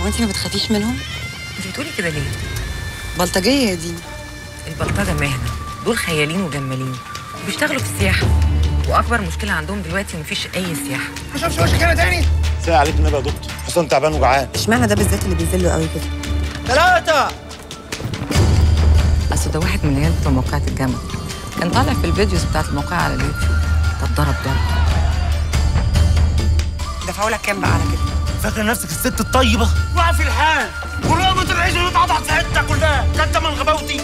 انت ما بتخافيش منهم انت بتقولي كده ليه بلطجيه دي البلطجه مهنه دول خيالين وجمالين بيشتغلوا في السياحه واكبر مشكله عندهم دلوقتي مفيش اي سياحه ما شافش وشك هنا تاني ساعة عليك النبي يا دكتور حسام تعبان وجعان اشمعنى ده بالذات اللي بيذله قوي كده ثلاثة اصل ده واحد من العيال بتوع موقعة الجامعه كان طالع في الفيديوز بتاعت الموقعة على اليوتيوب طب ضرب ضرب دفعوا لك كام بقى على كده فاكر نفسك الست الطيبة وقف الحال ورقمة العيش اللي اتقطعت في حتة كلها كانت من غباوتي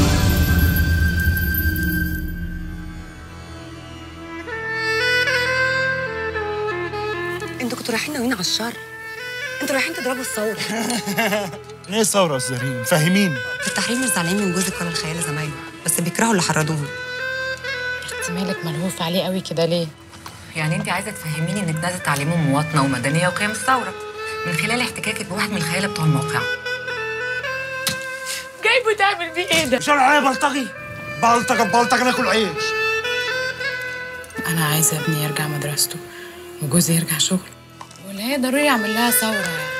انتوا كنتوا رايحين ناويين على الشر انتوا رايحين تضربوا الثوره ايه ثورة يا استاذ ريم فاهمين في التحرير مش زعلانين من جوزك ولا الخيال زمايله بس بيكرهوا اللي حرضوهم انت مالك ملهوف عليه قوي كده ليه؟ يعني انت عايزه تفهميني انك نازله تعليمه مواطنه ومدنيه وقيم الثوره من خلال احتكاكك بواحد من الخياله بتوع الموقع جايبه تعمل بيه ايه ده؟ مش انا عليا بلطجي بلطجة بلطجة ناكل عيش انا عايزه ابني يرجع مدرسته وجوزي يرجع شغل ولا هي ضروري اعمل لها ثوره يعني